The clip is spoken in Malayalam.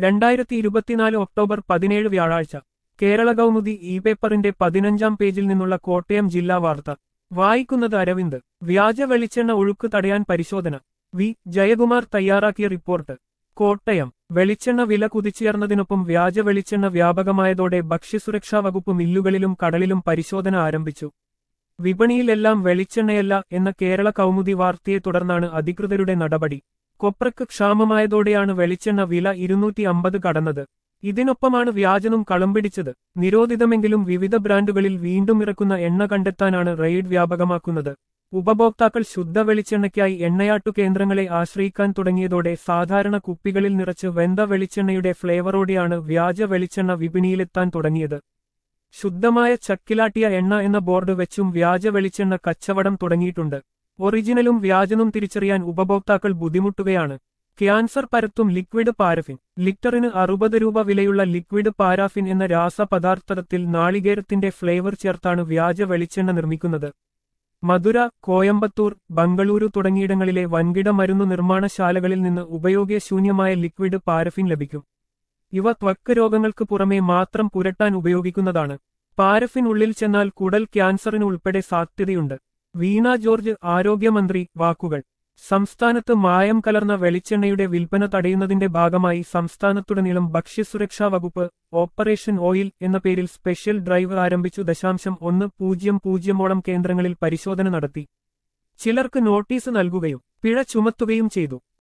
രണ്ടായിരത്തി ഇരുപത്തിനാല് ഒക്ടോബർ പതിനേഴ് വ്യാഴാഴ്ച കേരള കൗമുദി ഇ പേപ്പറിന്റെ പതിനഞ്ചാം പേജിൽ നിന്നുള്ള കോട്ടയം ജില്ലാ വാർത്ത വായിക്കുന്നത് അരവിന്ദ് വ്യാജ വെളിച്ചെണ്ണ ഒഴുക്ക് തടയാൻ പരിശോധന വി ജയകുമാർ തയ്യാറാക്കിയ റിപ്പോർട്ട് കോട്ടയം വെളിച്ചെണ്ണ വില കുതിച്ചുയർന്നതിനൊപ്പം വ്യാജ വെളിച്ചെണ്ണ വ്യാപകമായതോടെ ഭക്ഷ്യസുരക്ഷാ വകുപ്പ് മില്ലുകളിലും കടലിലും പരിശോധന ആരംഭിച്ചു വിപണിയിലെല്ലാം വെളിച്ചെണ്ണയല്ല എന്ന കേരള കൗമുദി വാർത്തയെ തുടർന്നാണ് അധികൃതരുടെ നടപടി കൊപ്രക്ക് ക്ഷാമമായതോടെയാണ് വെളിച്ചെണ്ണ വില ഇരുന്നൂറ്റി അമ്പത് കടന്നത് ഇതിനൊപ്പമാണ് വ്യാജനും കളം പിടിച്ചത് നിരോധിതമെങ്കിലും വിവിധ ബ്രാൻഡുകളിൽ വീണ്ടും ഇറക്കുന്ന എണ്ണ കണ്ടെത്താനാണ് റെയ്ഡ് വ്യാപകമാക്കുന്നത് ഉപഭോക്താക്കൾ ശുദ്ധ വെളിച്ചെണ്ണയ്ക്കായി എണ്ണയാട്ടു കേന്ദ്രങ്ങളെ ആശ്രയിക്കാൻ തുടങ്ങിയതോടെ സാധാരണ കുപ്പികളിൽ നിറച്ച് വെന്ത വെളിച്ചെണ്ണയുടെ ഫ്ലേവറോടെയാണ് വ്യാജ വെളിച്ചെണ്ണ വിപണിയിലെത്താൻ തുടങ്ങിയത് ശുദ്ധമായ ചക്കിലാട്ടിയ എണ്ണ എന്ന ബോർഡ് വെച്ചും വ്യാജ വെളിച്ചെണ്ണ കച്ചവടം തുടങ്ങിയിട്ടുണ്ട് ഒറിജിനലും വ്യാജനും തിരിച്ചറിയാൻ ഉപഭോക്താക്കൾ ബുദ്ധിമുട്ടുകയാണ് ക്യാൻസർ പരത്തും ലിക്വിഡ് പാരഫിൻ ലിറ്ററിന് അറുപത് രൂപ വിലയുള്ള ലിക്വിഡ് പാരാഫിൻ എന്ന രാസപദാർത്ഥത്തിൽ നാളികേരത്തിന്റെ ഫ്ലേവർ ചേർത്താണ് വ്യാജ വെളിച്ചെണ്ണ നിർമ്മിക്കുന്നത് മധുര കോയമ്പത്തൂർ ബംഗളൂരു തുടങ്ങിയിടങ്ങളിലെ വൻകിട മരുന്നു നിർമ്മാണശാലകളിൽ നിന്ന് ഉപയോഗശൂന്യമായ ലിക്വിഡ് പാരഫിൻ ലഭിക്കും ഇവ ത്വക്ക് രോഗങ്ങൾക്ക് പുറമെ മാത്രം പുരട്ടാൻ ഉപയോഗിക്കുന്നതാണ് പാരഫിൻ ഉള്ളിൽ ചെന്നാൽ കുടൽ ക്യാൻസറിന് ഉൾപ്പെടെ സാധ്യതയുണ്ട് വീണ ജോർജ് ആരോഗ്യമന്ത്രി വാക്കുകൾ സംസ്ഥാനത്ത് മായം കലർന്ന വെളിച്ചെണ്ണയുടെ വിൽപ്പന തടയുന്നതിന്റെ ഭാഗമായി സംസ്ഥാനത്തുടനീളം ഭക്ഷ്യസുരക്ഷാ വകുപ്പ് ഓപ്പറേഷൻ ഓയിൽ എന്ന പേരിൽ സ്പെഷ്യൽ ഡ്രൈവ് ആരംഭിച്ചു ദശാംശം ഒന്ന് പൂജ്യം പൂജ്യമോളം കേന്ദ്രങ്ങളിൽ പരിശോധന നടത്തി ചിലർക്ക് നോട്ടീസ് നൽകുകയും പിഴ ചുമത്തുകയും ചെയ്തു